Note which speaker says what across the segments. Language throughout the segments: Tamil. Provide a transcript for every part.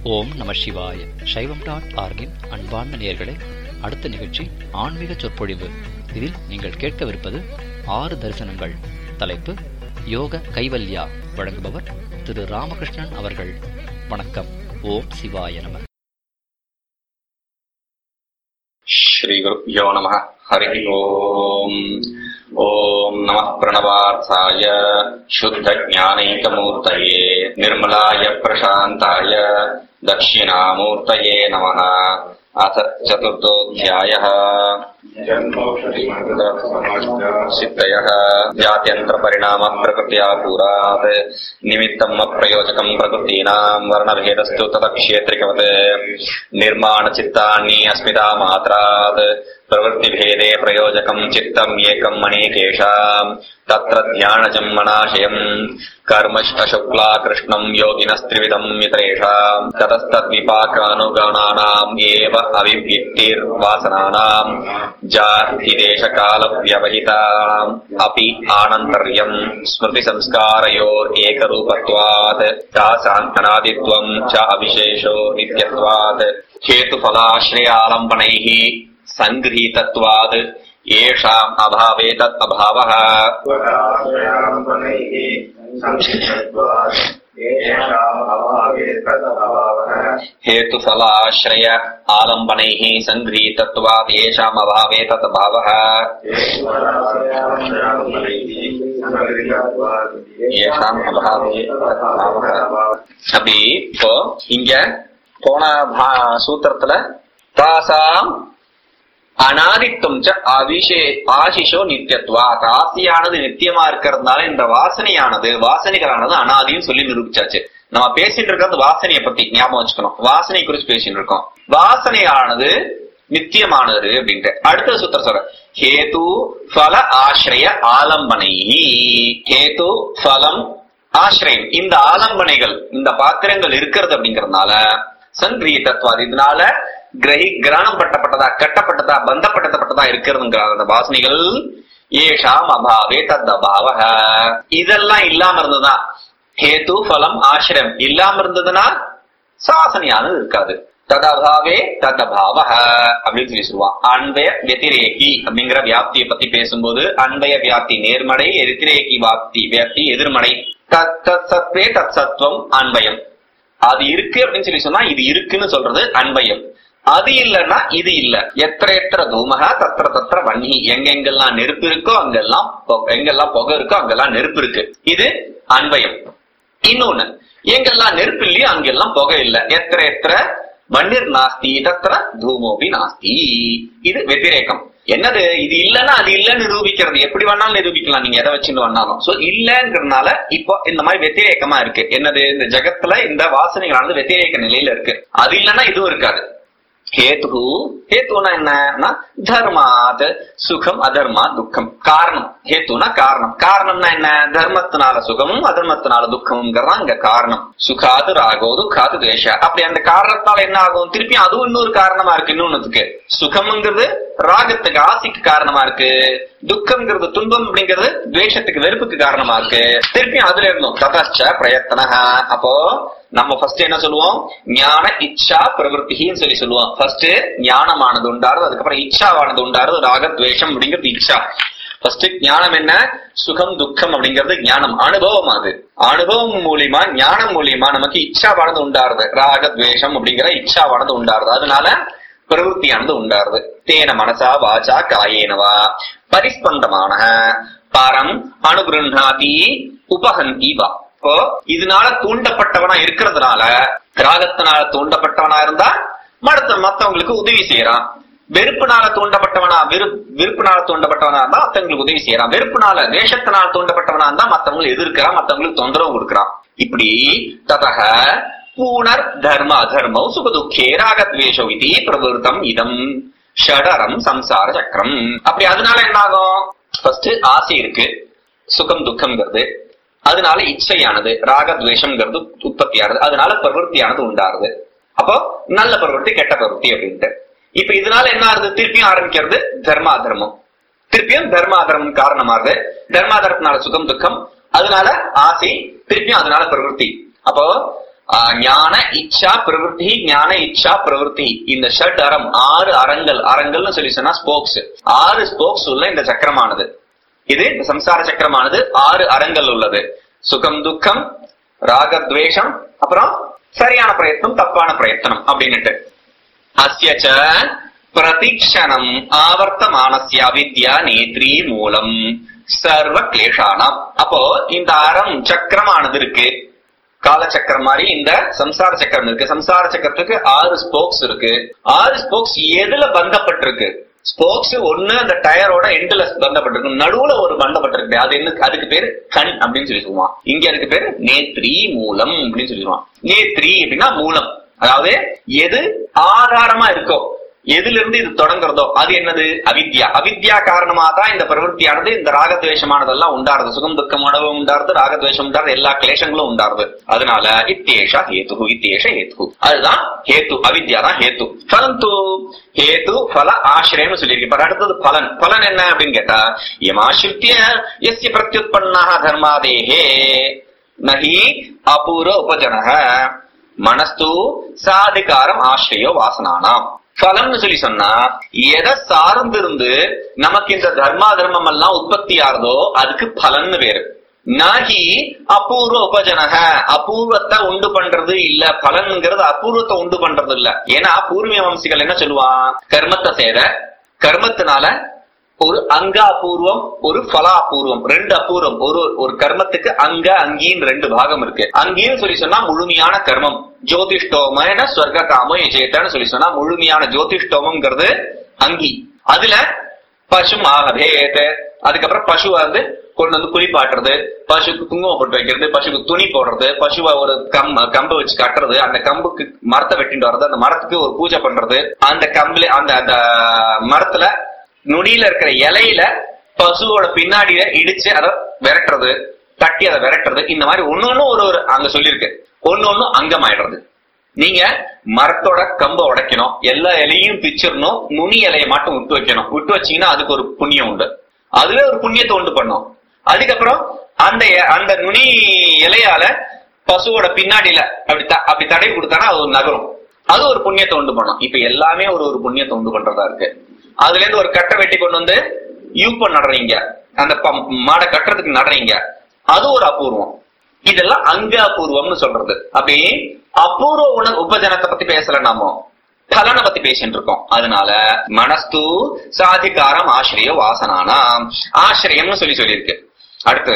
Speaker 1: ஓம் நம சிவாய சைவம் டாட் ஆர்கின் அன்பார்ந்த நேயர்களே அடுத்த நிகழ்ச்சி ஆன்மீக சொற்பொழிவு இதில் நீங்கள் கேட்கவிருப்பது ஆறு தரிசனங்கள் தலைப்பு யோக கைவல்யா வழங்குபவர் திரு ராமகிருஷ்ணன் அவர்கள் வணக்கம் ஓம் சிவாய நம
Speaker 2: श्रीगुरुभ्यो नमः हरिः ओम् ॐ नमः प्रणवार्थाय शुद्धज्ञानैकमूर्तये निर्मलाय प्रशान्ताय दक्षिणामूर्तये नमः अथ चतुर्थोऽध्यायः सिद्धयः जात्यन्तरपरिणामः प्रकृत्या पुरात् निमित्तम् अप्रयोजकम् प्रकृतीनाम् वर्णभेदस्तु तदक्षेत्रिकवत् निर्माणचित्तानि अस्मिता मात्रात् प्रवृत्तिभेदे प्रयोजकम् चित्तम् एकम् अनेकेषाम् तत्र ध्यानजम् मनाशयम् कर्म अशुक्ला कृष्णम् योगिनस्त्रिविधम् इतरेषाम् ततस्तद्विपाकानुगणानाम् एव अविव्यक्तिर्वासनानाम् जातिदेशकालव्यवहितानाम् अपि आनन्तर्यम् स्मृतिसंस्कारयोरेकरूपत्वात् तासाम् अनादित्वम् च अविशेषो नित्यत्वात् हेतुफलाश्रयालम्बनैः सङ्गृहीतत्वात् येषाम् अभावे तत् अभावः हेतुफलाश्रय आलम्बनैः सङ्गृहीतत्वात् येषाम् अभावे तत् अभावः येषाम् अभावे तत् अभावः அப்படி இப்போ இங்க போன பா- சூத்திரத்துல தாசாம் அனாதித்துவம் ச அவிஷே ஆசிஷோ நித்தியத்துவா ஆசியானது நித்தியமா இருக்கிறதுனால இந்த வாசனையானது வாசனைகளானது அனாதின்னு சொல்லி நிரூபிச்சாச்சு நம்ம பேசிட்டு இருக்கிறது வாசனையை பத்தி ஞாபகம் வச்சுக்கணும் வாசனை குறிச்சு பேசிட்டு இருக்கோம் வாசனையானது நித்தியமானது அப்படின்ட்டு அடுத்த சூத்திரம் சொல்ற ஹேது ஃபல ஆசிரிய ஆலம்பனை ஹேது ஃபலம் ஆசிரியம் இந்த ஆலம்பனைகள் இந்த பாத்திரங்கள் இருக்கிறது அப்படிங்கறதுனால சங்கிரிய தத்துவாது இதனால கிரகி கிரகணம் பட்டப்பட்டதா கட்டப்பட்டதா பந்தப்படுத்தப்பட்டதா இருக்கிறதுங்கிற அந்த வாசனைகள் ஏஷாம் அபாவே தத் அபாவ இதெல்லாம் இல்லாம இருந்ததுதான் ஹேது ஃபலம் ஆசிரியம் இல்லாம இருந்ததுன்னா சாசனையானது இருக்காது ததபாவே ததபாவ அப்படின்னு சொல்லி சொல்லுவான் அன்வய வெத்திரேகி அப்படிங்கிற வியாப்தியை பத்தி பேசும்போது அன்வய வியாப்தி நேர்மடை எதிரேகி வாப்தி வியாப்தி எதிர்மடை தத் தத் சத்வே தத் சத்வம் அன்வயம் அது இருக்கு அப்படின்னு சொல்லி சொன்னா இது இருக்குன்னு சொல்றது அன்வயம் அது இல்லைன்னா இது இல்ல எத்திர எத்திர தூமகா தத்திர தத்திர வன்னி எங்கெங்கெல்லாம் நெருப்பு இருக்கோ அங்கெல்லாம் பொ- எங்கெல்லாம் புகை இருக்கோ அங்கெல்லாம் நெருப்பு இருக்கு இது அன்வயம் இன்னொன்னு எங்கெல்லாம் நெருப்பு இல்லையோ அங்கெல்லாம் புகை இல்ல எத்திர எத்திர மண்ணிர் நாஸ்தி தத்திர தூமோபி நாஸ்தி இது வெத்திரேக்கம் என்னது இது இல்லைன்னா அது இல்லைன்னு நிரூபிக்கிறது எப்படி வேணாலும் நிரூபிக்கலாம் நீங்க எதை வச்சுன்னு வேணாலும் சோ இல்லங்கிறதுனால இப்போ இந்த மாதிரி வெத்திரேக்கமா இருக்கு என்னது இந்த ஜகத்துல இந்த வாசனைகளானது வெத்திரேக்க நிலையில இருக்கு அது இல்லைன்னா இதுவும் இருக்காது ஹேத்து ஹேத்துனா என்னன்னா தர்மாத் சுகம் அதர்மா துக்கம் காரணம் ஹேத்துனா காரணம் காரணம்னா என்ன தர்மத்தினால சுகமும் அதர்மத்தினால துக்கமுங்கிறதா இங்க காரணம் சுகாது ராகோ துக்காது தேஷ அப்படி அந்த காரணத்தால என்ன ஆகும் திருப்பி அதுவும் இன்னொரு காரணமா இருக்கு இன்னொன்னுக்கு சுகம்ங்கிறது ராகத்துக்கு ஆசைக்கு காரணமா இருக்கு துக்கம்ங்கிறது துன்பம் அப்படிங்கிறது துவேஷத்துக்கு வெறுப்புக்கு காரணமா இருக்கு திருப்பி அதுல இருந்தோம் ததச்ச பிரயத்தன அப்போ நம்ம ஃபர்ஸ்ட் என்ன சொல்லுவோம் ஞான இச்சா பிரவருத்தின்னு சொல்லி சொல்லுவோம் ஃபர்ஸ்ட் ஞானமானது உண்டாருது அதுக்கப்புறம் இச்சாவானது உண்டாருது ராகத்வேஷம் அப்படிங்கிறது இச்சா ஃபர்ஸ்ட் ஞானம் என்ன சுகம் துக்கம் அப்படிங்கிறது ஞானம் அனுபவம் அது அனுபவம் மூலியமா ஞானம் மூலியமா நமக்கு இச்சாவானது உண்டாருது ராகத்வேஷம் அப்படிங்கிற இச்சாவானது உண்டாருது அதனால பிரவருத்தியானது உண்டாருது தேன மனசா வாச்சா காயேனவா பரிஸ்பந்தமான பரம் அனுகிருண்ணாதி உபஹந்தி வா இப்போ இதனால தூண்டப்பட்டவனா இருக்கிறதுனால ராகத்தினால தூண்டப்பட்டவனா இருந்தா மற்ற மத்தவங்களுக்கு உதவி செய்யறான் வெறுப்புனால தூண்டப்பட்டவனா விரு விருப்புனால தூண்டப்பட்டவனா இருந்தா மத்தவங்களுக்கு உதவி செய்யறான் வெறுப்புனால தேசத்தினால தூண்டப்பட்டவனா இருந்தா மத்தவங்களை எதிர்க்கிறான் மத்தவங்களுக்கு தொந்தரவு கொடுக்கறான் இப்படி ததக பூனர் தர்ம அதர்மௌ சுகதுக்கே ராகத்வேஷோ இது பிரவருத்தம் இதம் ஷடரம் சம்சார சக்கரம் அப்படி அதனால என்ன ஆகும் ஃபர்ஸ்ட் ஆசை இருக்கு சுகம் துக்கம்ங்கிறது அதனால இச்சையானது ராகத்வேஷம்ங்கிறது உற்பத்தி ஆகுது அதனால பிரவருத்தியானது உண்டாருது அப்போ நல்ல பிரவருத்தி கெட்ட பிரவருத்தி அப்படின்ட்டு இப்ப இதனால என்ன ஆகுது திருப்பியும் ஆரம்பிக்கிறது தர்மா தர்மம் திருப்பியும் தர்மாதர்மம் காரணமாகுது தர்மாதரத்தினால சுகம் துக்கம் அதனால ஆசை திருப்பியும் அதனால பிரவருத்தி அப்போ ஆஹ், ஞான இச்சா பிரவருத்தி ஞான இச்சா பிரவருத்தி இந்த ஷட் அறம் ஆறு அறங்கள் அறங்கள்னு சொல்லி சொன்னா ஸ்போக்ஸ் ஆறு ஸ்போக்ஸ் உள்ள இந்த சக்கரமானது இது இந்த சம்சார சக்கரமானது ஆறு அறங்கள் உள்ளது சுகம் துக்கம் ராகத்வேஷம் அப்புறம் சரியான பிரயத்னம் தப்பான பிரயத்தனம் அப்படின்னுட்டு அஸ்ய ச பிரதிக்ஷணம் ஆவர்த்தமானஸ்ய அவித்யா நேத்ரி மூலம் சர்வ கிளேஷானாம் அப்போ இந்த அறம் சக்கரமானது இருக்கு காலச்சக்கரம் மாதிரி இந்த சம்சார சக்கரம் இருக்கு சம்சார சக்கரத்துக்கு ஆறு ஸ்போக்ஸ் இருக்கு ஆறு ஸ்போக்ஸ் எதுல பந்தப்பட்டிருக்கு ஸ்போக்ஸ் ஒண்ணு அந்த டயரோட எண்டுல பந்தப்பட்டிருக்கு நடுவுல ஒரு பந்தப்பட்டிருக்கு அது என்ன அதுக்கு பேரு கண் அப்படின்னு சொல்லி சொல்லுவான் இங்க அதுக்கு பேரு நேத்ரி மூலம் அப்படின்னு சொல்லிடுவான் நேத்ரி அப்படின்னா மூலம் அதாவது எது ஆதாரமா இருக்கோ எதுல இருந்து இது தொடங்குறதோ அது என்னது அவித்யா அவித்யா காரணமா தான் இந்த பிரவருத்தியானது இந்த ராகத்வேஷமானதெல்லாம் உண்டாருது சுகம் துக்கம் உணவு உண்டாருது ராகத்வேஷம் உண்டாருது எல்லா கிளேஷங்களும் உண்டாருது அதனால இத்தேஷா ஹேத்து இத்தேஷ ஹேத்து அதுதான் ஹேத்து அவித்யா தான் ஹேத்து பலன் தூ ஹேத்து பல ஆசிரியம்னு சொல்லியிருக்கு இப்ப அடுத்தது பலன் பலன் என்ன அப்படின்னு கேட்டா யமாசிரித்திய எஸ்ய பிரத்யுத்பன்னா தர்மாதேஹே நஹி அபூர்வ உபஜனக மனஸ்து சாதிகாரம் ஆசிரியோ வாசனானாம் பலம்னு சொல்லி சொன்னா எதை சார்ந்திருந்து நமக்கு இந்த தர்மா தர்மம் எல்லாம் உற்பத்தி ஆகுதோ அதுக்கு பலன்னு பேரு நாகி அபூர்வ உபஜனக அபூர்வத்தை உண்டு பண்றது இல்ல பலன்ங்கிறது அபூர்வத்தை உண்டு பண்றது இல்ல ஏன்னா பூர்வீக வம்சிகள் என்ன சொல்லுவான் கர்மத்தை செய்த கர்மத்தினால ஒரு அங்க அபூர்வம் ஒரு பல அபூர்வம் ரெண்டு அபூர்வம் ஒரு ஒரு கர்மத்துக்கு அங்க அங்கின்னு ரெண்டு பாகம் இருக்கு அங்கேயும் சொல்லி சொன்னா முழுமையான கர்மம் ஜோதிஷ்டோமன ஸ்வர்க காமோ எஜேத்தன்னு சொல்லி சொன்னா முழுமையான ஜோதிஷ்டோமம்ங்கிறது அங்கி அதுல பசு மாகபேத அதுக்கப்புறம் பசுவை வந்து கொண்டு வந்து குளிப்பாட்டுறது பசுக்கு குங்குமம் போட்டு வைக்கிறது பசுக்கு துணி போடுறது பசுவை ஒரு கம் கம்பை வச்சு கட்டுறது அந்த கம்புக்கு மரத்தை வெட்டிட்டு வர்றது அந்த மரத்துக்கு ஒரு பூஜை பண்றது அந்த கம்புல அந்த அந்த மரத்துல நுனியில இருக்கிற இலையில பசுவோட பின்னாடியில இடிச்சு அதை விரட்டுறது தட்டி அதை விரட்டுறது இந்த மாதிரி ஒண்ணு ஒண்ணு ஒரு ஒரு அங்க சொல்லியிருக்கு ஒண்ணு ஒண்ணு அங்கமாயிடுறது நீங்க மரத்தோட கம்ப உடைக்கணும் எல்லா இலையும் பிச்சிடணும் நுனி இலையை மட்டும் விட்டு வைக்கணும் விட்டு வச்சீங்கன்னா அதுக்கு ஒரு புண்ணியம் உண்டு அதுவே ஒரு புண்ணியத்தை உண்டு பண்ணும் அதுக்கப்புறம் அந்த எ- அந்த நுனி இலையால பசுவோட பின்னாடியில அப்படி த- அப்படி தடை கொடுத்தானா அது ஒரு நகரும் அது ஒரு புண்ணியத்தை உண்டு பண்ணும் இப்ப எல்லாமே ஒரு ஒரு புண்ணியத்தை உண்டு பண்றதா இருக்கு அதுல இருந்து ஒரு கட்டை வெட்டி கொண்டு வந்து யூப்ப நடுறீங்க அந்த ப- மாடை கட்டுறதுக்கு நடுறீங்க அது ஒரு அபூர்வம் இதெல்லாம் அங்க அபூர்வம்னு சொல்றது அப்படி அபூர்வ உண உபஜனத்தை பத்தி பேசல நாமோ பலனை பத்தி பேசிட்டு இருக்கோம் அதனால மனஸ்து சாதிகாரம் ஆசிரிய வாசனானா ஆசிரியம்னு சொல்லி சொல்லியிருக்கு அடுத்து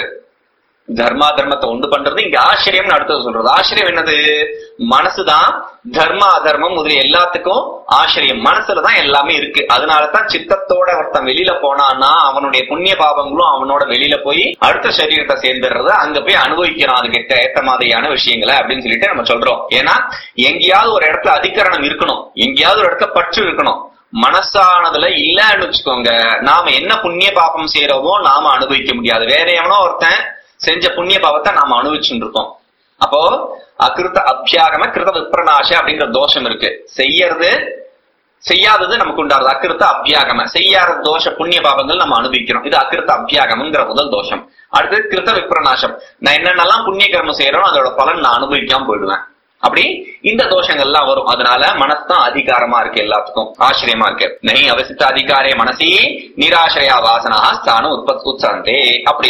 Speaker 2: தர்மா தர்மத்தை உண்டு பண்றது இங்க ஆசிரியம்னு அடுத்தது சொல்றது ஆசிரியம் என்னது மனசுதான் தர்மா அதர்மம் முதலிய எல்லாத்துக்கும் ஆசிரியம் மனசுலதான் எல்லாமே இருக்கு அதனாலதான் சித்தத்தோட ஒருத்தன் வெளியில போனான்னா அவனுடைய புண்ணிய பாவங்களும் அவனோட வெளியில போய் அடுத்த சரீரத்தை சேர்ந்துடுறது அங்க போய் அனுபவிக்கிறான் அதுக்கு ஏத்த மாதிரியான விஷயங்களை அப்படின்னு சொல்லிட்டு நம்ம சொல்றோம் ஏன்னா எங்கேயாவது ஒரு இடத்துல அதிகரணம் இருக்கணும் எங்கேயாவது ஒரு இடத்துல பற்று இருக்கணும் மனசானதுல இல்லன்னு வச்சுக்கோங்க நாம என்ன புண்ணிய பாபம் செய்யறோமோ நாம அனுபவிக்க முடியாது வேற எவனோ ஒருத்தன் செஞ்ச புண்ணிய பாவத்தை நாம அனுபவிச்சுட்டு இருக்கோம் அப்போ அகிருத்த அபியாகம கிருத விப்ரநாச அப்படிங்கிற தோஷம் இருக்கு செய்யறது செய்யாதது நமக்கு உண்டாருது அக்கிருத்த அபியாகம செய்யாத தோஷ புண்ணிய பாவங்கள் நம்ம அனுபவிக்கிறோம் இது அக்கிருத்த அபியாகம்ங்கிற முதல் தோஷம் அடுத்து கிருத்த விப்ரநாசம் நான் என்னென்னலாம் புண்ணிய கர்மம் செய்யறோம் அதோட பலன் நான் அனுபவிக்காம போயிடுவேன் அப்படி இந்த தோஷங்கள்லாம் வரும் அதனால மனசுதான் அதிகாரமா இருக்கு எல்லாத்துக்கும் ஆசிரியமா இருக்கு நெய் அவசித்த அதிகாரே மனசி நிராசிரியா வாசனா ஸ்தானம் உற்பத் உற்சந்தே அப்படி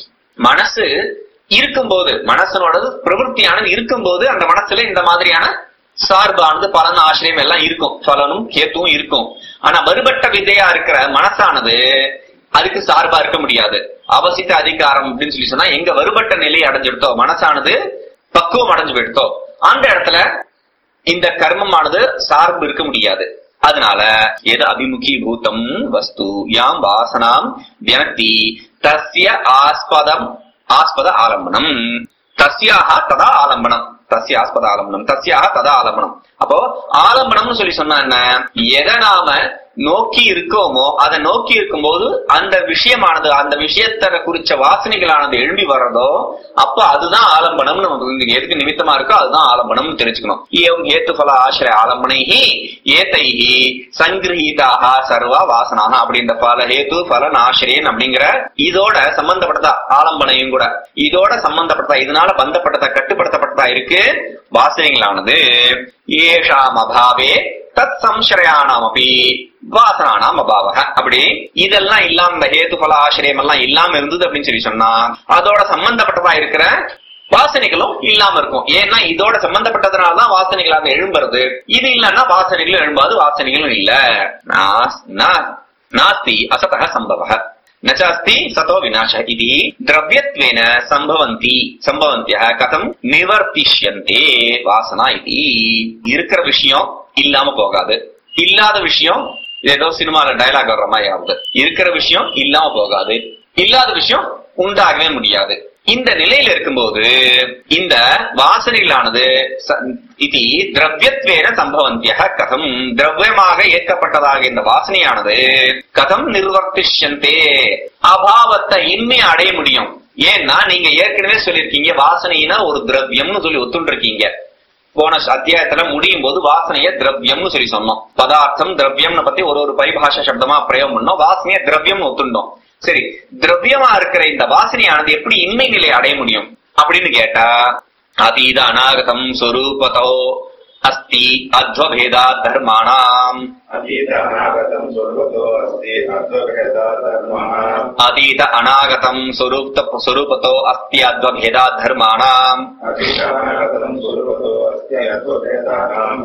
Speaker 2: மனசு இருக்கும்போது மனசனோடது பிரவருத்தியானது இருக்கும்போது அந்த மனசுல இந்த மாதிரியான சார்பானது பலன் ஆசிரியம் எல்லாம் இருக்கும் பலனும் கேத்துவும் இருக்கும் ஆனா வருபட்ட விதையா இருக்கிற மனசானது அதுக்கு சார்பா இருக்க முடியாது அவசித்த அதிகாரம் அப்படின்னு சொல்லி சொன்னா எங்க வருபட்ட நிலையை அடைஞ்சிடுத்தோ மனசானது பக்குவம் அடைஞ்சு போயிடுத்தோ அந்த இடத்துல இந்த கர்மமானது சார்பு இருக்க முடியாது அதனால எது அபிமுகி பூதம் வஸ்து யாம் வாசனாம் வியனக்தி தஸ்ய ஆஸ்பதம் ஆஸ்பத ஆலம்பனம் தஸ்யாக ததா ஆலம்பனம் தஸ்ய ஆஸ்பத ஆலம்பனம் தஸ்யாக ததா ஆலம்பனம் அப்போ ஆலம்பனம்னு சொல்லி சொன்னா என்ன எதை நாம நோக்கி இருக்கோமோ அதை நோக்கி இருக்கும்போது அந்த விஷயமானது அந்த விஷயத்தை குறிச்ச வாசனைகளானது எழும்பி வர்றதோ அப்ப அதுதான் ஆலம்பனம் நமக்கு இங்க எதுக்கு நிமித்தமா இருக்கோ அதுதான் ஆலம்பனம்னு தெரிஞ்சுக்கணும் ஏவம் ஹேத்து பல ஆசிரிய ஆலம்பனைஹி ஏதைஹி சங்கிரஹீதாக சர்வா வாசனாக அப்படின்ற பல ஹேத்து பலன் ஆசிரியன் அப்படிங்கிற இதோட சம்பந்தப்பட்டதா ஆலம்பனையும் கூட இதோட சம்பந்தப்பட்டதா இதனால பந்தப்பட்டதா கட்டுப்படுத்தப்பட்டதா இருக்கு வாசனைகளானது ஏஷாம் அபாவே தத் சம்சரயானாம் அப்படி வாசனானாம் அபாவக அப்படி இதெல்லாம் இல்லாம இந்த ஹேது பல ஆசிரியம் எல்லாம் இல்லாம இருந்தது அப்படின்னு சொல்லி சொன்னா அதோட சம்பந்தப்பட்டதா இருக்கிற வாசனைகளும் இல்லாம இருக்கும் ஏன்னா இதோட சம்பந்தப்பட்டதுனாலதான் வாசனைகளாக எழும்புறது இது இல்லைன்னா வாசனைகளும் எழும்பாது வாசனைகளும் இல்ல நாஸ்- நா- நாஸ்தி அசதः சம்பவः न च अस्ति सतो विनाशः इति द्रव्यत्वेन सम्भवन्ति सम्भवन्त्यः கதம் நிவர்த்திஷ்யந்தே வாசனா இது இருக்கிற விஷயம் இல்லாம போகாது இல்லாத விஷயம் இது ஏதோ சினிமால டயலாக் வர்ற மாதிரி ஆகுது இருக்கிற விஷயம் இல்லாம போகாது இல்லாத விஷயம் உண்டாகவே முடியாது இந்த நிலையில இருக்கும்போது இந்த வாசனைகளானது ச- இது திரவியத்வேன சம்பவந்திய கதம் திரவியமாக ஏற்கப்பட்டதாக இந்த வாசனையானது கதம் நிர்வர்த்திஷ்யந்தே அபாவத்தை இன்மை அடைய முடியும் ஏன்னா நீங்க ஏற்கனவே சொல்லியிருக்கீங்க வாசனைனா ஒரு திரவியம்னு சொல்லி ஒத்துண்டிருக்கீங்க போன அத்தியாயத்துல முடியும் போது வாசனைய திரவியம்னு சொல்லி சொன்னோம் பதார்த்தம் திரவியம்னு பத்தி ஒரு ஒரு பரிபாஷ சப்தமா பிரயோகம் பண்ணோம் வாசனைய திரவியம் ஒத்துண்டோம் சரி திரவியமா இருக்கிற இந்த வாசனையானது எப்படி இன்மை நிலை அடைய முடியும் அப்படின்னு கேட்டா அதீத அநாகதம் சொரூபதோ அஸ்தி அத்வபேதா தர்மாணாம்
Speaker 3: अतीत अनागतं सर्वतो अस्ति अद्वभेदा धर्मः
Speaker 2: அதீத அநாகதம் சொரூப்த சொரூபதோ அஸ்தி அத்வபேதா தர்மாணாம்
Speaker 3: अतीत अनागतं सर्वतो अस्ति अद्वभेदानाम्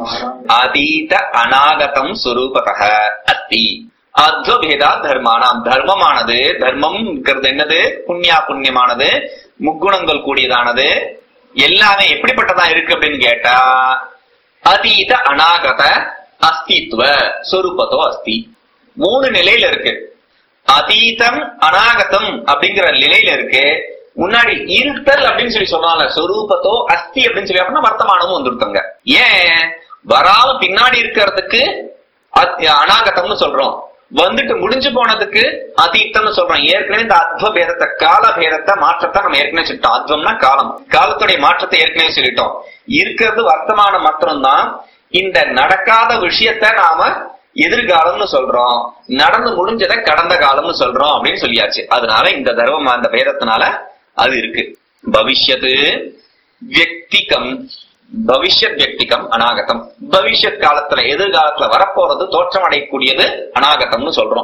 Speaker 2: அதீத அநாகதம் சுரூபதக அஸ்தி அத்வபேதா தர்மானாம் தர்மமானது தர்மம்ங்கிறது என்னது புண்ணியா புண்ணியமானது முக்குணங்கள் கூடியதானது எல்லாமே எப்படிப்பட்டதா இருக்கு அப்படின்னு கேட்டா அதீத அநாகத அஸ்தித்வ சொரூபத்தோ அஸ்தி மூணு நிலையில இருக்கு அதீதம் அநாகதம் அப்படிங்கிற நிலையில இருக்கு முன்னாடி இருத்தல் அப்படின்னு சொல்லி சொன்னால சொரூபத்தோ அஸ்தி அப்படின்னு சொல்லி அப்படின்னா வர்த்தமானமும் வந்துருத்தங்க ஏன் வராம பின்னாடி இருக்கிறதுக்கு அத்- அநாகதம்னு சொல்றோம் வந்துட்டு முடிஞ்சு போனதுக்கு அதீத்தம்னு சொல்றோம் ஏற்கனவே இந்த அத்வ பேதத்தை கால பேதத்தை மாற்றத்தை நம்ம ஏற்கனவே சொல்லிட்டோம் அத்வம்னா காலம் காலத்துடைய மாற்றத்தை ஏற்கனவே சொல்லிட்டோம் இருக்கிறது வர்த்தமானம் மாத்திரம்தான் இந்த நடக்காத விஷயத்த நாம எதிர்காலம்னு சொல்றோம் நடந்து முடிஞ்சதை கடந்த காலம்னு சொல்றோம் அப்படின்னு சொல்லியாச்சு அதனால இந்த தர்மம் அந்த பேதத்தினால அது இருக்கு பவிஷ்யத்து வியக்திகம் பவிஷ்யத் வியக்திகம் அநாகதம் பவிஷ்யத் காலத்துல எதிர்காலத்துல வரப்போறது தோற்றம் அடையக்கூடியது அநாகதம்னு சொல்றோம்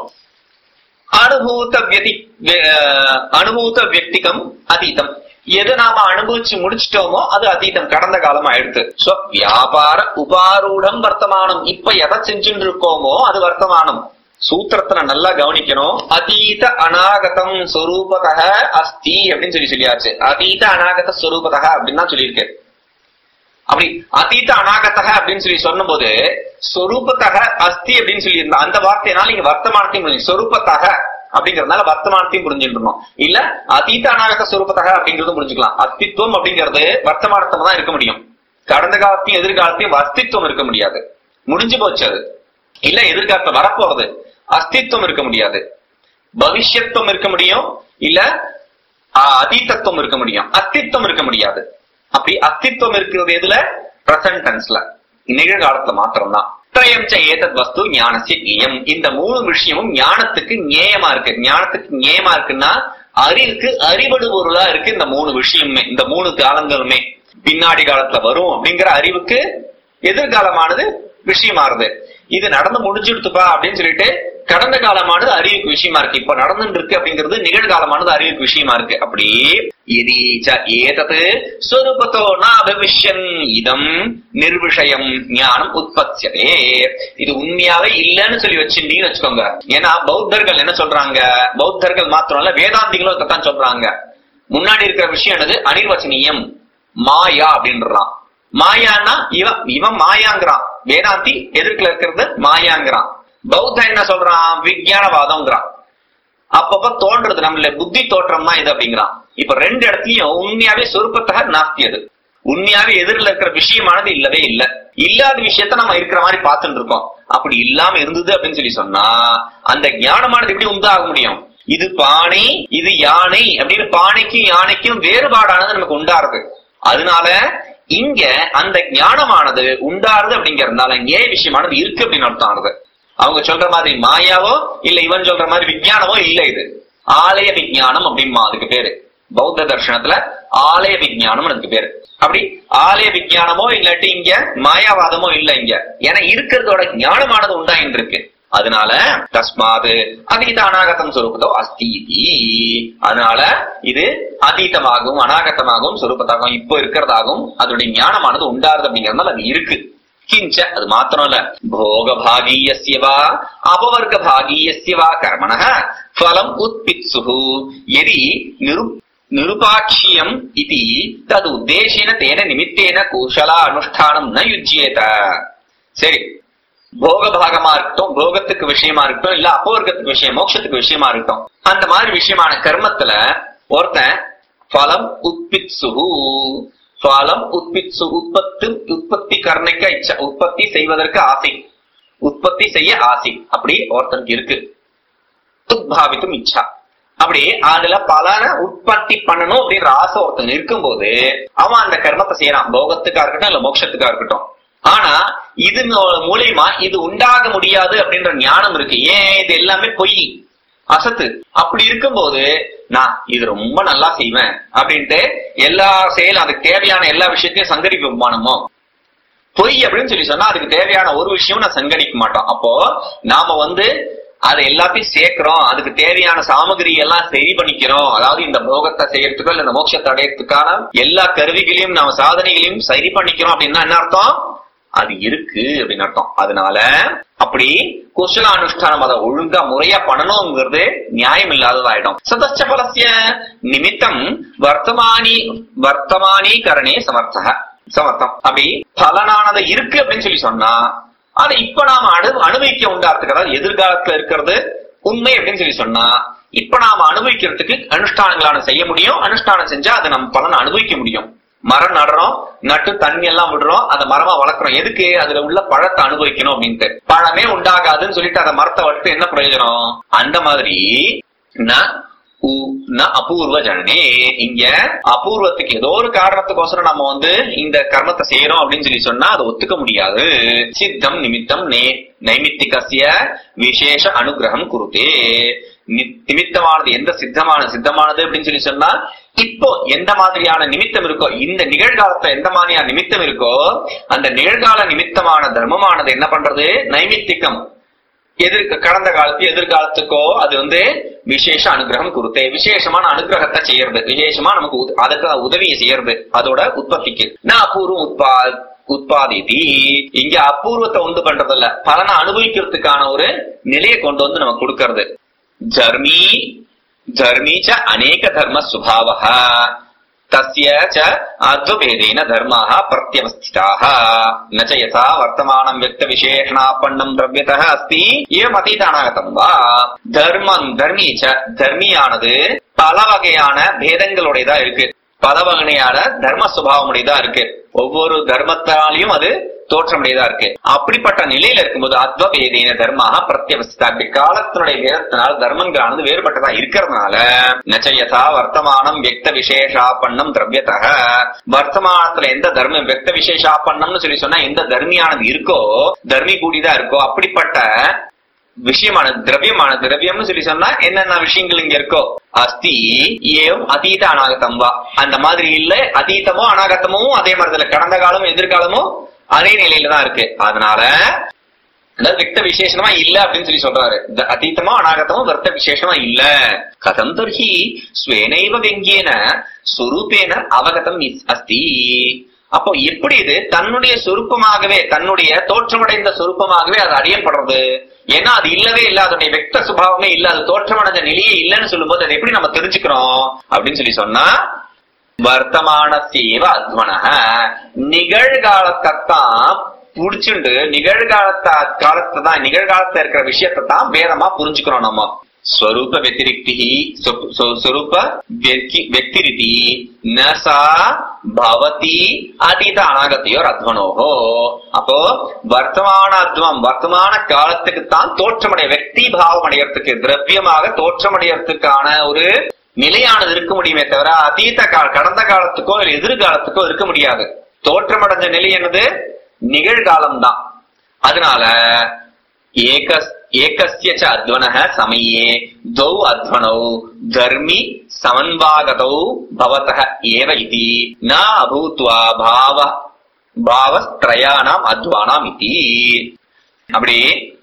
Speaker 2: அனுபூத வியதி வே- அனுபூத வியக்திகம் அதீதம் எது நாம அனுபவிச்சு முடிச்சிட்டோமோ அது அதீதம் கடந்த காலம் ஆயிடுத்து சோ வியாபார உபாரூடம் வர்த்தமானம் இப்ப எதை செஞ்சுட்டு இருக்கோமோ அது வர்த்தமானம் சூத்திரத்துல நல்லா கவனிக்கணும் அதீத அநாகதம் சொரூபதக அஸ்தி அப்படின்னு சொல்லி சொல்லியாச்சு அதீத அநாகத சொரூபதக அப்படின்னு தான் சொல்லியிருக்கு அப்படி அதீத அநாகதக அப்படின்னு சொல்லி சொன்னபோது சொரூபத்தக அஸ்தி அப்படின்னு சொல்லி இருந்தா அந்த வார்த்தையினால நீங்க வர்த்தமானத்தையும் புரிஞ்சு சொரூபத்தக அப்படிங்கறதுனால வர்த்தமானத்தையும் புரிஞ்சுட்டு இல்ல அதீத அநாகத சொரூபத்தக அப்படிங்கறதும் புரிஞ்சுக்கலாம் அஸ்தித்வம் அப்படிங்கிறது வர்த்தமானத்தம் தான் இருக்க முடியும் கடந்த காலத்தையும் எதிர்காலத்தையும் அஸ்தித்வம் இருக்க முடியாது முடிஞ்சு போச்சு அது இல்ல எதிர்காலத்துல வரப்போறது அஸ்தித்வம் இருக்க முடியாது பவிஷ்யத்துவம் இருக்க முடியும் இல்ல ஆ, அதீதத்துவம் இருக்க முடியும் அஸ்தித்வம் இருக்க முடியாது அப்படி அஸ்தித்வம் இருக்கிறது எதுல பிரசன்ட் டென்ஸ்ல நிகழ்காலத்துல மாத்திரம்தான் திரயம் ச ஏதத் வஸ்து ஞானசிய ஞேயம் இந்த மூணு விஷயமும் ஞானத்துக்கு ஞேயமா இருக்கு ஞானத்துக்கு ஞேயமா இருக்குன்னா அறிவுக்கு அறிவடு பொருளா இருக்கு இந்த மூணு விஷயமுமே இந்த மூணு காலங்களுமே பின்னாடி காலத்துல வரும் அப்படிங்கிற அறிவுக்கு எதிர்காலமானது விஷயமாறுது இது நடந்து முடிஞ்சுடுத்துப்பா அப்படின்னு சொல்லிட்டு கடந்த காலமானது அறிவுக்கு விஷயமா இருக்கு இப்ப நடந்துட்டு இருக்கு அப்படிங்கிறது நிகழ்காலமானது அறிவுக்கு விஷயமா இருக்கு அப்படி எதி ச ஏதத் ஸ்வரூபத்தோ நாபவிஷ்யன் இதம் நிர்விஷயம் ஞானம் உற்பத்தியதே இது உண்மையாவே இல்லைன்னு சொல்லி வச்சிருந்தீங்கன்னு வச்சுக்கோங்க ஏன்னா பௌத்தர்கள் என்ன சொல்றாங்க பௌத்தர்கள் மாத்திரம் இல்ல வேதாந்திகளும் இதைத்தான் சொல்றாங்க முன்னாடி இருக்கிற விஷயம் என்னது அனிர்வச்சனீயம் மாயா அப்படின்றான் மாயான்னா இவன் இவன் மாயாங்கிறான் வேதாந்தி எதிர்க்கல இருக்கிறது மாயாங்கிறான் பௌத்தன் என்ன சொல்றான் விஞ்ஞானவாதம்ங்கிறான் அப்பப்ப தோன்றது நம்மள புத்தி தோற்றம் தான் இது அப்படிங்கிறான் இப்ப ரெண்டு இடத்துலயும் உண்மையாவே சொருப்பத்தக நாஸ்தி அது உண்மையாவே எதிரில் இருக்கிற விஷயமானது இல்லவே இல்ல இல்ல இல்லாத விஷயத்த நம்ம இருக்கிற மாதிரி பார்த்துட்டு இருக்கோம் அப்படி இல்லாம இருந்தது அப்படின்னு சொல்லி சொன்னா அந்த ஞானமானது எப்படி உண்டாக முடியும் இது பானை இது யானை அப்படின்னு பானைக்கும் யானைக்கும் வேறுபாடானது நமக்கு உண்டாருது அதனால இங்க அந்த ஞானமானது உண்டாருது அப்படிங்கறதுனால ஞேய விஷயமானது இருக்கு அப்படின்னு அர்த்தம் ஆகுது அவங்க சொல்ற மாதிரி மாயாவோ இல்ல இவன் சொல்ற மாதிரி விஞ்ஞானமோ இல்ல இது ஆலய விஞ்ஞானம் அப்படிமா அதுக்கு பேரு பௌத்த தர்ஷனத்துல ஆலய விஞ்ஞானம் அதுக்கு பேரு அப்படி ஆலய விஞ்ஞானமோ இல்லாட்டி இங்க மாயாவாதமோ இல்ல இங்க ஏன்னா இருக்கிறதோட ஞானமானது உண்டாயின்னு இருக்கு அதனால தஸ்மாது அதீத அநாகதம் சொரூபத்தோ அஸ்தி இதி. அதனால இது அதீதமாகவும் அநாகதமாகவும் சொரூபத்தாகவும் இப்போ இருக்கிறதாகவும் அதனுடைய ஞானமானது உண்டாருது அப்படிங்கறதுனால அது இருக்கு கிஞ்ச அது மாத்திரம் இல்ல போக பாகீயஸ்ய வா அபவர்க்க பாகீயஸ்ய வா கர்மண ஃபலம் உத்பித்சுஹு எதி நிரு நிருபாட்சியம் இதி தது உத்தேசேன தேன நிமித்தேன குஷலா அனுஷ்டானம் ந யுஜ்யேத சரி போக பாகமா இருக்கட்டும் போகத்துக்கு விஷயமா இருக்கட்டும் இல்ல அப்போர்க்கத்துக்கு விஷயம் மோட்சத்துக்கு விஷயமா இருக்கட்டும் அந்த மாதிரி விஷயமான கர்மத்துல ஒருத்தன் பலம் உத்பித்சுஹு பலம் உத்பித்சு உற்பத்தி உற்பத்தி கர்ணிக்க இச்சா உற்பத்தி செய்வதற்கு ஆசை உற்பத்தி செய்ய ஆசை அப்படி ஒருத்தனுக்கு இருக்கு உத்பாவித்தும் இச்சா அப்படி அதுல பலனை உற்பத்தி பண்ணணும் அப்படின்ற ஆசை ஒருத்தன் இருக்கும்போது அவன் அந்த கர்மத்தை செய்யறான் போகத்துக்கா இருக்கட்டும் இல்ல மோட்சத்துக்கா இருக்கட்டும் ஆனா இது மூ- மூலியமா இது உண்டாக முடியாது அப்படின்ற ஞானம் இருக்கு ஏன் இது எல்லாமே பொய் அசத்து அப்படி இருக்கும்போது நான் இது ரொம்ப நல்லா செய்வேன் அப்படின்ட்டு எல்லா செயலும் அதுக்கு தேவையான எல்லா விஷயத்தையும் சங்கரிப்போமானமோ பொய் அப்படின்னு சொல்லி சொன்னா அதுக்கு தேவையான ஒரு விஷயம் நான் சங்கடிக்க மாட்டோம் அப்போ நாம வந்து அதை எல்லாத்தையும் சேர்க்கிறோம் அதுக்கு தேவையான சாமகிரி எல்லாம் சரி பண்ணிக்கிறோம் அதாவது இந்த போகத்தை செய்யறதுக்கோ இல்ல இந்த மோட்சத்தை அடையறதுக்கான எல்லா கருவிகளையும் நாம சாதனைகளையும் சரி பண்ணிக்கிறோம் அப்படின்னா என்ன அர்த்தம் அது இருக்கு அப்படின்னு அர்த்தம் அதனால அப்படி குசல அனுஷ்டானம் அதை ஒழுங்கா முறையா பண்ணணுங்கிறது நியாயம் இல்லாததாயிடும் சதச்ச பலசிய நிமித்தம் வர்த்தமானி வர்த்தமானீகரணே சமர்த்தக சமர்த்தம் அப்படி பலனானது இருக்கு அப்படின்னு சொல்லி சொன்னா அதை இப்ப நாம அனு அனுபவிக்க உண்டாகிறதுக்கு அதாவது எதிர்காலத்துல இருக்கிறது உண்மை அப்படின்னு சொல்லி சொன்னா இப்ப நாம அனுபவிக்கிறதுக்கு அனுஷ்டானங்களான செய்ய முடியும் அனுஷ்டானம் செஞ்சா அதை நம்ம பலனை அனுபவிக்க முடியும் மரம் நடுறோம் நட்டு தண்ணி எல்லாம் விடுறோம் அந்த மரமா வளர்க்குறோம் எதுக்கு அதுல உள்ள பழத்தை அனுபவிக்கணும் அப்படின்ட்டு பழமே உண்டாகாதுன்னு சொல்லிட்டு அந்த மரத்தை வளர்த்து என்ன பிரயோஜனம் அந்த மாதிரி ந உ- ந அபூர்வ ஜனனே இங்க அபூர்வத்துக்கு ஏதோ ஒரு காரணத்துக்கோசரம் நம்ம வந்து இந்த கர்மத்தை செய்யறோம் அப்படின்னு சொல்லி சொன்னா அதை ஒத்துக்க முடியாது சித்தம் நிமித்தம் நே நைமித்திகசிய விசேஷ அனுகிரகம் குருதே நி- நிமித்தமானது எந்த சித்தமான சித்தமானது அப்படின்னு சொல்லி சொன்னா இப்போ எந்த மாதிரியான நிமித்தம் இருக்கோ இந்த நிகழ்காலத்துல எந்த மாதிரியான நிமித்தம் இருக்கோ அந்த நிகழ்கால நிமித்தமான தர்மமானது என்ன பண்றது நைமித்திகம் எதிர்க்க கடந்த காலத்து எதிர்காலத்துக்கோ அது வந்து விசேஷ அனுகிரகம் கொடுத்தே விசேஷமான அனுகிரகத்தை செய்யறது விசேஷமா நமக்கு உத- அதுக்கு உதவியை செய்யறது அதோட உற்பத்திக்கு நான் அபூர்வம் உற்பா உற்பத்தி இங்க அபூர்வத்தை உண்டு பண்றது இல்ல பலனை அனுபவிக்கிறதுக்கான ஒரு நிலையை கொண்டு வந்து நமக்கு கொடுக்கறது தர்மி தர்மி ச அநேக தர்ம சுபாவः तस्य च अद्वभेदेन धर्माः प्रत्यवस्थिताः न च यथा वर्तमानं व्यक्तविशेषणापन्नं द्रव्यतः अस्ति एवम् अतीतानागतम् वा தர்மம் தர்மி ச தர்மியானது பல வகையான பேதங்களுடையதா இருக்கு பல வகையான தர்ம சுபாவமுடையதா இருக்கு ஒவ்வொரு தர்மத்தாலையும் அது தோற்றமுடையதா இருக்கு அப்படிப்பட்ட நிலையில இருக்கும்போது அத்வபேதீன தர்மாக பிரத்யவஸ்தா அப்படி காலத்தினுடைய வேதத்தினால் தர்மங்களானது வேறுபட்டதா இருக்கிறதுனால நச்சயதா வர்த்தமானம் வியக்த விசேஷாப்பண்ணம் திரவியத்தக வர்த்தமானத்துல எந்த தர்மம் வியக்த விசேஷாப்பண்ணம்னு சொல்லி சொன்னா எந்த தர்மியானது இருக்கோ தர்மி கூடிதா இருக்கோ அப்படிப்பட்ட விஷயமான திரவியமான திரவியம்னு சொல்லி சொன்னா என்னென்ன விஷயங்கள் இங்க இருக்கோ அஸ்தி ஏவ் அதீத அநாகதம் வா அந்த மாதிரி இல்ல அதீதமோ அநாகதமோ அதே மாதிரி இல்ல கடந்த காலமும் எதிர்காலமும் அதே நிலையில தான் இருக்கு அதனால அதாவது விக்த விசேஷமா இல்ல அப்படின்னு சொல்லி சொல்றாரு த- அதீதமோ அநாகதமோ வர்த்த விசேஷமா இல்ல கதம் தர்ஹி ஸ்வேனைவ வெங்கியன சுரூபேன அவகதம் இஸ்- அஸ்தி அப்போ எப்படி இது தன்னுடைய சொரூபமாகவே தன்னுடைய தோற்றமடைந்த சொரூபமாகவே அது அறியப்படுறது ஏன்னா அது இல்லவே இல்ல அதனுடைய வெக்த சுபாவமே இல்ல அது தோற்றமடைந்த நிலையே இல்லைன்னு சொல்லும்போது அதை எப்படி நம்ம தெரிஞ்சுக்கிறோம் அப்படின்னு சொல்லி சொன்னா வர்த்தமானசேவ அத்வனக நிகழ்காலத்தைத்தான் புடிச்சுண்டு நிகழ்காலத்த காலத்தை தான் நிகழ்காலத்துல இருக்கிற விஷயத்தை தான் வேதமா புரிஞ்சுக்கிறோம் நம்ம स्वरूप व्यतिरिक्ति स्वरूप व्यक्तिरिति न सा भवति அதீத அனாகத்தையோர் அத்வனோகோ அப்போ வர்த்தமான அத்வம் வர்த்தமான காலத்துக்கு தான் தோற்றமடைய வெக்தி பாவம் அடையறதுக்கு திரவியமாக தோற்றமடையறதுக்கான ஒரு நிலையானது இருக்க முடியுமே தவிர அதீத கால கடந்த காலத்துக்கோ இல்ல எதிர்காலத்துக்கோ இருக்க முடியாது தோற்றமடைஞ்ச நிலை என்னது நிகழ்காலம் தான் அதனால ஏக ஏகஸ்ய ச அத்வனः समये द्वौ अध्वनौ धर्मि समन्वागतौ भवतः एव इति न अभूत्वा भाव भावत्रयाणाम् अध्वानाम् इति அப்படி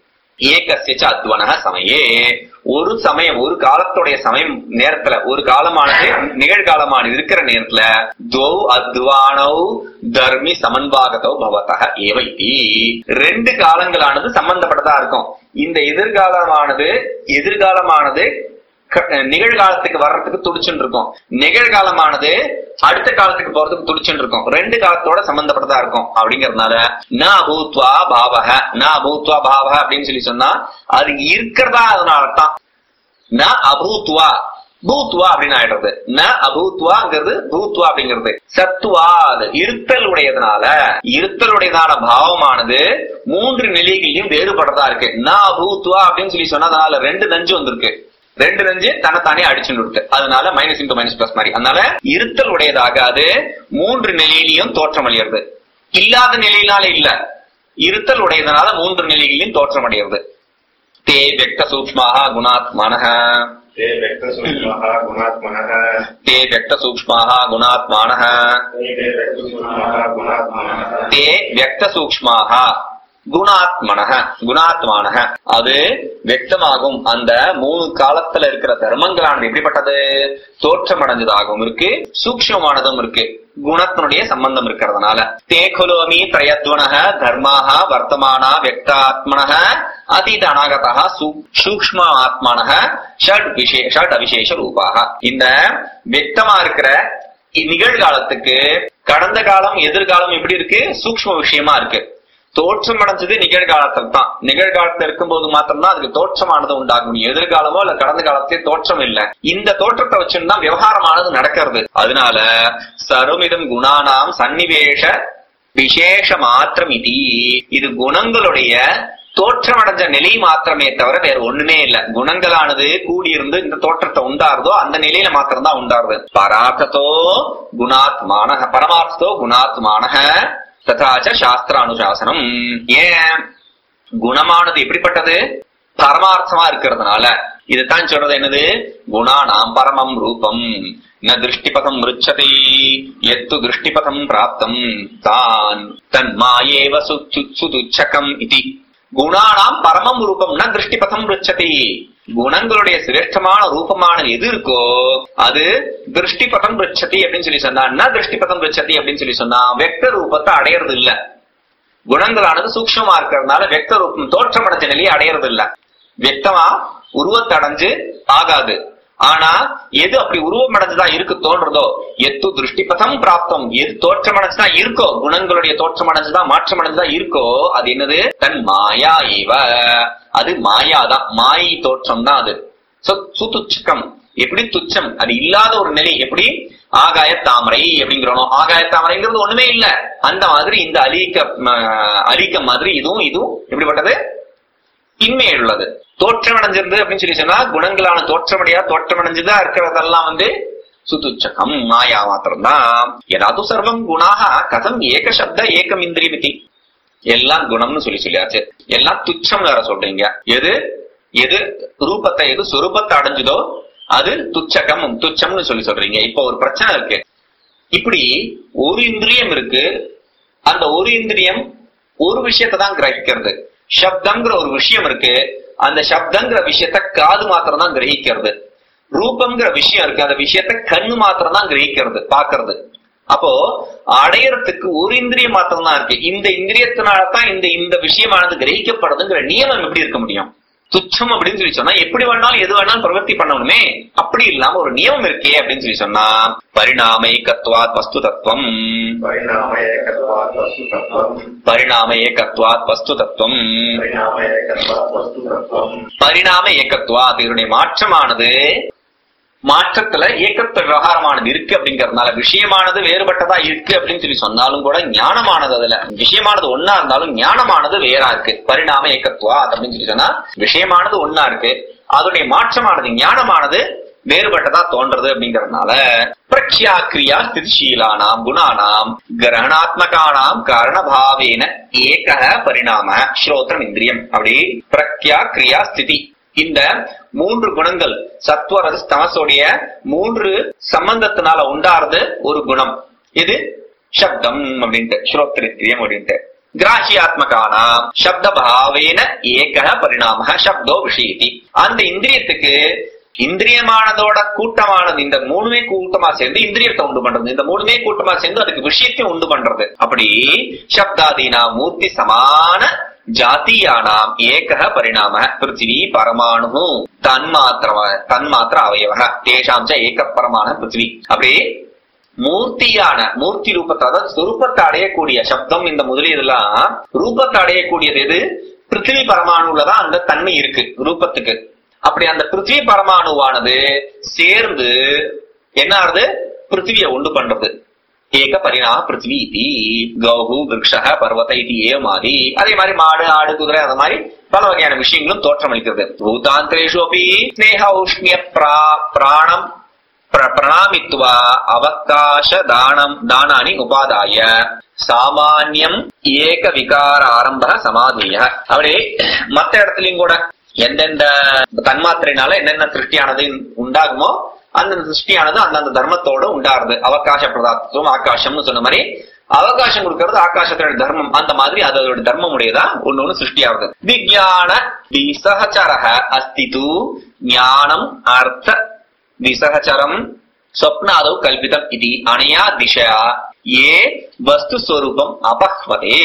Speaker 2: ஏகஸ்ய ச அத்வனः சமயே ஒரு சமயம் ஒரு காலத்துடைய சமயம் நேரத்துல ஒரு காலமானது நிகழ்காலமானது இருக்கிற நேரத்துல துவௌ அத்வானௌ தர்மி சமன்பாகதோ பவதக ஏவ இதி ரெண்டு காலங்களானது சம்பந்தப்பட்டதா இருக்கும் இந்த எதிர்காலமானது எதிர்காலமானது க- நிகழ்காலத்துக்கு வர்றதுக்கு துடிச்சுட்டு இருக்கும் நிகழ்காலமானது அடுத்த காலத்துக்கு போறதுக்கு துடிச்சுட்டு இருக்கும் ரெண்டு காலத்தோட சம்பந்தப்பட்டதா இருக்கும் அப்படிங்கறதுனால ந அபூத்வா பாவக ந அபூத்வா பாவக அப்படின்னு சொல்லி சொன்னா அது இருக்கிறதா அதனால தான் ந அபூத்வா பூத்வா அப்படின்னு ஆயிடுறது ந அபூத்வாங்கிறது பூத்வா அப்படிங்கிறது சத்துவா அது இருத்தல் உடையதுனால இருத்தல் உடையதான பாவமானது மூன்று நிலைகளிலும் வேறுபடுறதா இருக்கு ந அபூத்வா அப்படின்னு சொல்லி சொன்னா அதனால ரெண்டு நஞ்சு வந்திருக்கு ரெண்டு நஞ்சு தன்னைத்தானே அடிச்சுட்டு இருக்கு அதனால மைனஸ் இன்டூ மைனஸ் பிளஸ் மாதிரி அதனால இருத்தல் உடையதாக அது மூன்று நிலையிலையும் தோற்றம் அடைகிறது இல்லாத நிலையினால இல்ல இருத்தல் உடையதனால மூன்று நிலைகளிலும் தோற்றம் அடைகிறது தே வெக்த சூக்ஷ்மாக குணாத்மனः
Speaker 3: ते व्यक्तसूक्ष्मः गुणात्मनः
Speaker 2: ते व्यक्तसूक्ष्माः गुणात्मानः
Speaker 3: ते व्यक्तसूक्ष्मः गुणात्मनः
Speaker 2: ते व्यक्तसूक्ष्माः குணாத்மனக குணாத்மானக அது வெக்தமாகும் அந்த மூணு காலத்துல இருக்கிற தர்மங்களானது எப்படிப்பட்டது தோற்றமடைஞ்சதாகவும் இருக்கு சூக்ஷ்மமானதும் இருக்கு குணத்தினுடைய சம்பந்தம் இருக்கிறதுனால தே குலோமி திரயத்வனக தர்மாக வர்த்தமானா வெக்தாத்மனக அதீத அநாகதா சூக்ஷ்ம ஆத்மானக ஷட் விசே ஷட் அவிசேஷ ரூபாக இந்த வெக்தமா இருக்கிற இ- நிகழ்காலத்துக்கு கடந்த காலம் எதிர்காலம் எப்படி இருக்கு சூக்ஷ்ம விஷயமா இருக்கு தோற்றம் அடைஞ்சது நிகழ்காலத்தில் தான் நிகழ்காலத்துல இருக்கும்போது மாத்திரம்தான் அதுக்கு தோற்றமானது உண்டாக முடியும் எதிர்காலமோ இல்ல கடந்த காலத்திலே தோற்றம் இல்ல இந்த தோற்றத்தை வச்சுன்னு தான் விவகாரமானது நடக்கிறது அதனால சருமிதம் குணானாம் சன்னிவேஷ விசேஷ மாத்திரம் இது இது குணங்களுடைய தோற்றமடைஞ்ச நிலை மாத்திரமே தவிர வேற ஒண்ணுமே இல்ல குணங்களானது கூடியிருந்து இந்த தோற்றத்தை உண்டாருதோ அந்த நிலையில மாத்திரம்தான் உண்டாருது பரார்த்தத்தோ குணாத்மான பரமார்த்தத்தோ குணாத்மான ததாச்ச சாஸ்திர அனுசாசனம் ஏன் குணமானது எப்படிப்பட்டது பரமார்த்தமா இருக்கிறதுனால இதுதான் சொல்றது என்னது குணானாம் பரமம் ரூபம் ந திருஷ்டிபதம் ருச்சதி எத்து திருஷ்டிபதம் பிராப்தம் தான் தன்மாயேவ சு- சுதுச்சகம் இதி குணானாம் பரமம் ரூபம் ந திருஷ்டிபதம் ருச்சதி குணங்களுடைய சிரேஷ்டமான ரூபமானது எது இருக்கோ அது திருஷ்டிபதம் ருச்சதி அப்படின்னு சொல்லி சொன்னா ந திருஷ்டிபதம் ருச்சதி அப்படின்னு சொல்லி சொன்னா வெக்ட ரூபத்தை அடையறது இல்ல குணங்களானது சூக்ஷ்மமா இருக்கிறதுனால வெக்த ரூபம் தோற்றமடைஞ்ச நிலையை அடையறது இல்ல வெக்தமா உருவத்தை அடைஞ்சு ஆகாது ஆனா எது அப்படி உருவம் அடைஞ்சுதான் இருக்கு தோன்றதோ எத்து திருஷ்டிபதம் பிராப்தம் எது தோற்றமடைஞ்சுதான் இருக்கோ குணங்களுடைய தோற்றமடைஞ்சுதான் மாற்றமடைஞ்சுதான் இருக்கோ அது என்னது தன் மாயா இவ அது மாயாதான் மாயை தோற்றம் தான் அது சு- சுதுச்சகம் எப்படி துச்சம் அது இல்லாத ஒரு நிலை எப்படி ஆகாய தாமரை அப்படிங்கிறோம் ஆகாய தாமரைங்கிறது ஒண்ணுமே இல்ல அந்த மாதிரி இந்த அலீக்க ம, அலீக்க மாதிரி இதுவும் இதுவும் எப்படிப்பட்டது இன்மையுள்ளது தோற்றமடைஞ்சிருந்து அப்படின்னு சொல்லி சொன்னா குணங்களான தோற்றமடையா தோற்றமடைஞ்சுதான் இருக்கிறதெல்லாம் வந்து சுதுச்சகம் மாயா மாத்திரம்தான் ஏதாவது சர்வம் குணாக கதம் ஏக சப்த ஏகம் இந்திரியமிதி எல்லாம் குணம்னு சொல்லி சொல்லியாச்சு எல்லாம் துச்சம் வேற சொல்றீங்க எது எது ரூபத்தை எது சுரூபத்தை அடைஞ்சதோ அது துச்சகம் துச்சம்னு சொல்லி சொல்றீங்க இப்போ ஒரு பிரச்சனை இருக்கு இப்படி ஒரு இந்திரியம் இருக்கு அந்த ஒரு இந்திரியம் ஒரு விஷயத்தை தான் கிரகிக்கிறது சப்தம்ங்கிற ஒரு விஷயம் இருக்கு அந்த சப்தங்கிற விஷயத்த காது மாத்திரம் தான் கிரகிக்கிறது ரூபம்ங்கிற விஷயம் இருக்கு அந்த விஷயத்த கண்ணு மாத்திரம் தான் கிரகிக்கிறது பாக்குறது அப்போ அடையறதுக்கு ஒரு இந்திரியம் மாத்திரம் தான் இருக்கு இந்த இந்திரியத்தினால தான் இந்த இந்த விஷயமானது கிரகிக்கப்படுதுங்கிற நியமம் எப்படி இருக்க முடியும் துச்சம் அப்படின்னு சொல்லி சொன்னா எப்படி வேணாலும் எது வேணாலும் பிரவர்த்தி பண்ணணுமே அப்படி இல்லாம ஒரு நியமம் இருக்கே அப்படின்னு சொல்லி சொன்னா பரிணாமை கத்வாத் வஸ்து தத்துவம்
Speaker 3: परिणामयकत्वात् वस्तुतत्त्वम्
Speaker 2: பரிணாம ஏகத்வாத் வஸ்து தத்துவம்
Speaker 3: परिणामयकत्वात् वस्तुतत्त्वम्
Speaker 2: பரிணாம ஏகத்வாத் இதனுடைய மாற்றமானது மாற்றத்துல ஏக்கத்துவ விவகாரமானது இருக்கு அப்படிங்கறதுனால விஷயமானது வேறுபட்டதா இருக்கு அப்படின்னு சொல்லி சொன்னாலும் கூட ஞானமானது அதுல விஷயமானது ஒன்னா இருந்தாலும் ஞானமானது வேறா இருக்கு பரிணாம ஏகத்துவா அப்படின்னு சொல்லி சொன்னா விஷயமானது ஒன்னா இருக்கு அதனுடைய மாற்றமானது ஞானமானது வேறுபட்டதா தோன்றது அப்படிங்கறதுனால பிரக்யா கிரியா ஸ்திதிஷீலானாம் குணானாம் கிரகணாத்மகானாம் காரணபாவேன ஏக பரிணாம ஸ்ரோத்திரம் இந்திரியம் அப்படி பிரக்யா கிரியா ஸ்திதி இந்த மூன்று குணங்கள் சத்வரது தமசோடைய மூன்று சம்பந்தத்தினால உண்டாறது ஒரு குணம் இது சப்தம் அப்படின்ட்டு ஸ்ரோத்திரியம் அப்படின்ட்டு கிராஹியாத்மகானா சப்த பாவேன ஏக பரிணாம சப்தோ விஷயத்தி அந்த இந்திரியத்துக்கு இந்திரியமானதோட கூட்டமானது இந்த மூணுமே கூட்டமா சேர்ந்து இந்திரியத்தை உண்டு பண்றது இந்த மூணுமே கூட்டமா சேர்ந்து அதுக்கு விஷயத்தை உண்டு பண்றது அப்படி சப்தாதீனா மூர்த்தி சமான ஜாத்தியானாம் ஏக பரிணாம பிருத்திவி பரமாணு தன்மாத்திர தன்மாத்திர அவயவ தேஷாம் ச ஏக பரமான பிருத்திவி அப்படி மூர்த்தியான மூர்த்தி ரூபத்தை அதாவது சுரூபத்தை அடையக்கூடிய சப்தம் இந்த முதலியதெல்லாம் ரூபத்தை அடையக்கூடியது எது பிருத்திவி பரமாணுலதான் அந்த தன்மை இருக்கு ரூபத்துக்கு அப்படி அந்த பிருத்திவி பரமாணுவானது சேர்ந்து என்ன ஆறுது பிருத்திவியை உண்டு பண்றது ஏக பரிணாம பிருத்திவி இதி கௌஹு விருஷ பர்வத இது ஏமாதி அதே மாதிரி மாடு ஆடு குதிரை அந்த மாதிரி பல வகையான விஷயங்களும் தோற்றமளிக்கிறது பூதாந்திரேஷு அப்படி ஸ்னேக உஷ்ணிய பிரா- பிராணம் பிர- பிரணாமித்வா அவகாச தானம் தானானி உபாதாய சாமானியம் ஏக விகார ஆரம்ப சமாதிய அப்படி மத்த இடத்துலயும் கூட எந்தெந்த தன்மாத்திரைனால என்னென்ன சிருஷ்டியானது உண்டாகுமோ அந்தந்த சிருஷ்டியானது அந்தந்த தர்மத்தோட உண்டாருது அவகாச பிரதாத்துவம் ஆகாசம்னு சொன்ன மாதிரி அவகாசம் கொடுக்கறது ஆகாசத்தோட தர்மம் அந்த மாதிரி அது அதோட தர்மம் உடையதா ஒண்ணு ஒண்ணு சிருஷ்டியாகுது விஜயான விசகச்சரக அஸ்திது ஞானம் அர்த்த விசகச்சரம் ஸ்வப்னாதௌ கல்பிதம் இது அனயா திசா ஏ வஸ்து ஸ்வரூபம் அபஹ்வதே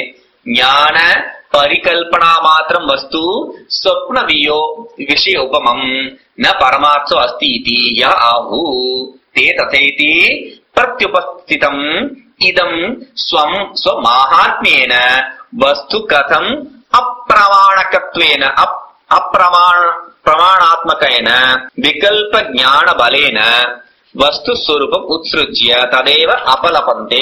Speaker 2: ஞான பரிகல்பனா மாத்திரம் வஸ்து ஸ்வப்ன வியோ விஷய உபமம் ந பரமார்த்தோ அஸ்தி இதி ய ஆஹு தே ததைதி பிரத்யுபஸ்திதம் இதம் ஸ்வம் ஸ்வமாஹாத்மியேன வஸ்து கதம் அப்பிரமாணகத்வேன அப் அப்பிரமாண பிரமாணாத்மகேன விகல்ப ஞான பலேன வஸ்து ஸ்வரூபம் உத்ஸ்ருஜ்ய ததேவ அபலபந்தே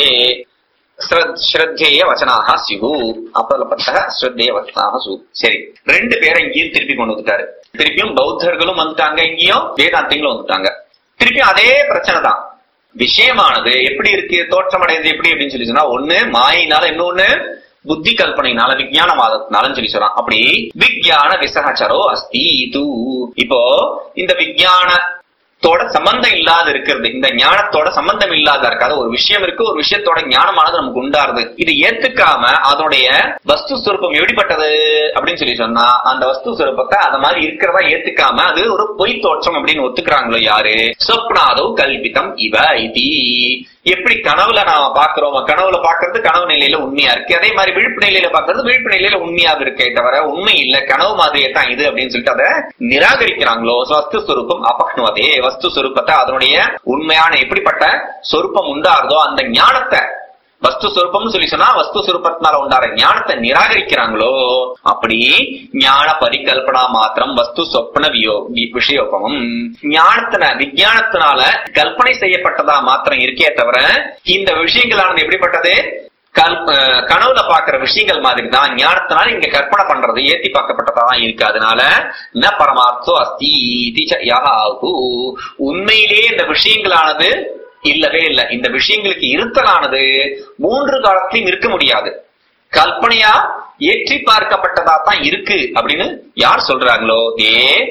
Speaker 2: ஸ்ரத்- ஸ்ரத்தேய வச்சனாக சிவு அபலபத்த ஸ்ரத்தேய வச்சனாக சு சரி ரெண்டு பேரை இங்கேயும் திருப்பி கொண்டு வந்துட்டாரு திருப்பியும் பௌத்தர்களும் வந்துட்டாங்க இங்கேயும் வேதாந்திகளும் வந்துட்டாங்க திருப்பியும் அதே பிரச்சனை தான் விஷயமானது எப்படி இருக்கு தோற்றமடைந்து எப்படி அப்படின்னு சொல்லி சொன்னா ஒண்ணு மாயினால இன்னொன்னு புத்தி கல்பனைனால விஜயானவாதத்தினாலும் சொல்லி சொல்லலாம் அப்படி விஜயான விசகச்சரோ அஸ்தி இது இப்போ இந்த விஜயானத்தோட சம்பந்தம் இல்லாத இருக்கிறது இந்த ஞானத்தோட சம்பந்தம் இல்லாத இருக்காது ஒரு விஷயம் இருக்கு ஒரு விஷயத்தோட ஞானமானது நமக்கு உண்டாருது இது ஏத்துக்காம அதனுடைய வஸ்து சுரூபம் எப்படிப்பட்டது அப்படின்னு சொல்லி சொன்னா அந்த வஸ்து சுரூபத்தை அந்த மாதிரி இருக்கிறதா ஏத்துக்காம அது ஒரு பொய் தோற்றம் அப்படின்னு ஒத்துக்கிறாங்களோ யாரு சொப்னாதோ கல்பிதம் இவ இதி எப்படி கனவுல நாம பாக்குறோம் கனவுல பாக்குறது கனவு நிலையில உண்மையா இருக்கு அதே மாதிரி விழிப்பு நிலையில பாக்குறது விழிப்பு நிலையில உண்மையா இருக்கே தவிர உண்மை இல்ல கனவு மாதிரியே தான் இது அப்படின்னு சொல்லிட்டு அதை நிராகரிக்கிறாங்களோ வஸ்து சுரூபம் அபக்னுவதே வஸ்து சுரூபத்தை அதனுடைய உண்மையான எப்படிப்பட்ட சொரூபம் உண்டாருதோ அந்த ஞானத்தை வஸ்து சுரூபம்னு சொல்லி சொன்னா வஸ்து சுரூபத்தினால உண்டார ஞானத்தை நிராகரிக்கிறாங்களோ அப்படி ஞான பரிகல்பனா மாத்திரம் வஸ்து சொப்ன வியோ வி- விஷயோபமம் ஞானத்தின விஞ்ஞானத்தினால கல்பனை செய்யப்பட்டதா மாத்திரம் இருக்கே தவிர இந்த விஷயங்களானது எப்படிப்பட்டது கல் அஹ் கனவுல பாக்குற விஷயங்கள் மாதிரி தான் ஞானத்தினால இங்க கற்பனை பண்றது ஏத்தி பார்க்கப்பட்டதா தான் இருக்கு அதனால ந பரமார்த்தோ அஸ்தி இதி ச யஹாஹு. உண்மையிலேயே இந்த விஷயங்களானது இல்லவே இல்லை இந்த விஷயங்களுக்கு இருத்தலானது மூன்று காலத்திலும் இருக்க முடியாது கல்பனையா ஏற்றி பார்க்கப்பட்டதா தான் இருக்கு அப்படின்னு யார் சொல்றாங்களோ தே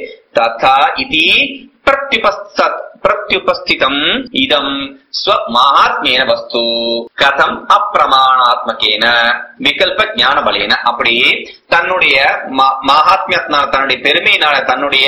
Speaker 2: ததா இதி பிரத்யுபஸ்தத் பிரத்யுபஸ்திதம் இதம் ஸ்வ மகாத்மியன வஸ்து கதம் அப்பிரமாணாத்மகேன விகல்ப ஞான பலேன அப்படி தன்னுடைய ம- மகாத்மியத்தினால தன்னுடைய பெருமையினால தன்னுடைய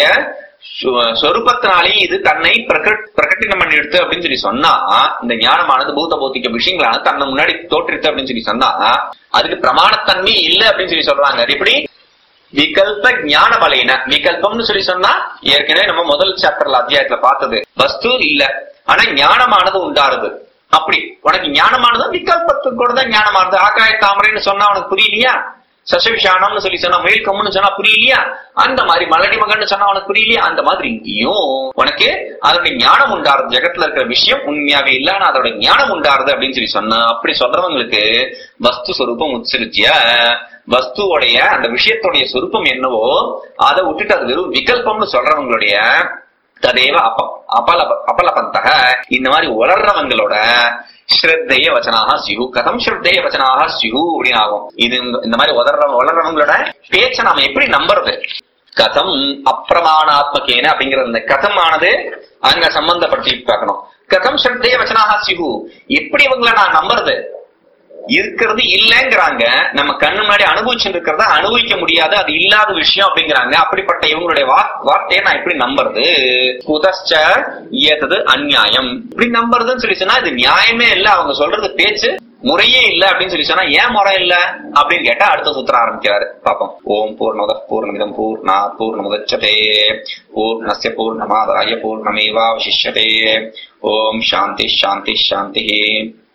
Speaker 2: சு- சொரூபத்தினாலே இது தன்னை பிரகட் பிரகட்டினம் பண்ணி எடுத்து அப்படின்னு சொல்லி சொன்னா இந்த ஞானமானது பூத பௌத்திக விஷயங்களானது தன்னை முன்னாடி தோற்றித்து அப்படின்னு சொல்லி சொன்னா அதுக்கு பிரமாணத்தன்மை இல்ல அப்படின்னு சொல்லி சொல்றாங்க அது எப்படி விகல்ப ஞான பலையின விகல்பம்னு சொல்லி சொன்னா ஏற்கனவே நம்ம முதல் சாப்டர்ல அத்தியாயத்துல பார்த்தது வஸ்து இல்ல ஆனா ஞானமானது உண்டாருது அப்படி உனக்கு ஞானமானது விகல்பத்துக்கு கூட தான் ஞானமானது ஆகாய தாமரைன்னு சொன்னா உனக்கு புரியலையா சசவிஷானம்னு சொல்லி சொன்னா மயில் கம்முன்னு சொன்னா புரியலையா அந்த மாதிரி மலடி மகன்னு சொன்னா உனக்கு புரியலையா அந்த மாதிரி இங்கேயும் உனக்கு அதோட ஞானம் உண்டாருது ஜெகத்துல இருக்கிற விஷயம் உண்மையாவே இல்ல ஆனா அதோட ஞானம் உண்டாருது அப்படின்னு சொல்லி சொன்னா அப்படி சொல்றவங்களுக்கு வஸ்து சொரூபம் உத்சிருச்சிய வஸ்துவோடைய அந்த விஷயத்துடைய சொரூபம் என்னவோ அதை விட்டுட்டு அது வெறும் விகல்பம்னு சொல்றவங்களுடைய ததேவ அப்பம் அபல அபலபந்தக இந்த மாதிரி உளர்றவங்களோட ஸ்ரத்தைய வச்சனாக சியு கதம் ஸ்ரத்தைய வச்சனாக சியு அப்படின்னு ஆகும் இது இந்த- இந்த மாதிரி உதர்ற உளர்றவங்களோட பேச்சை நாம எப்படி நம்புறது கதம் அப்பிரமாணாத்மகேன அப்படிங்கிற இந்த கதம் ஆனது அங்க சம்பந்தப்படுத்தி பார்க்கணும் கதம் ஸ்ரத்தைய வச்சனாக சியு எப்படி இவங்களை நான் நம்புறது இருக்கிறது இல்லைங்கிறாங்க நம்ம கண்ணு முன்னாடி அனுபவிச்சுட்டு இருக்கிறத அனுபவிக்க முடியாது அது இல்லாத விஷயம் அப்படிங்கிறாங்க அப்படிப்பட்ட இவங்களுடைய வா- வார்த்தையை நான் எப்படி நம்புறது குதஸ்ச ஏத்தது அந்நியாயம் இப்படி நம்புறதுன்னு சொல்லி சொன்னா இது நியாயமே இல்ல அவங்க சொல்றது பேச்சு முறையே இல்ல அப்படின்னு சொல்லி சொன்னா ஏன் முறை இல்ல அப்படின்னு கேட்டா அடுத்த சூத்திரம் ஆரம்பிக்கிறாரு பாப்போம் ஓம் பூர்ணமத பூர்ணமிதம் பூர்ணா பூர்ணமுதச்சதே பூர்ணஸ்ய பூர்ணமாதாய பூர்ணமேவாவசிஷ்யதே ஓம் சாந்தி சாந்தி சாந்தி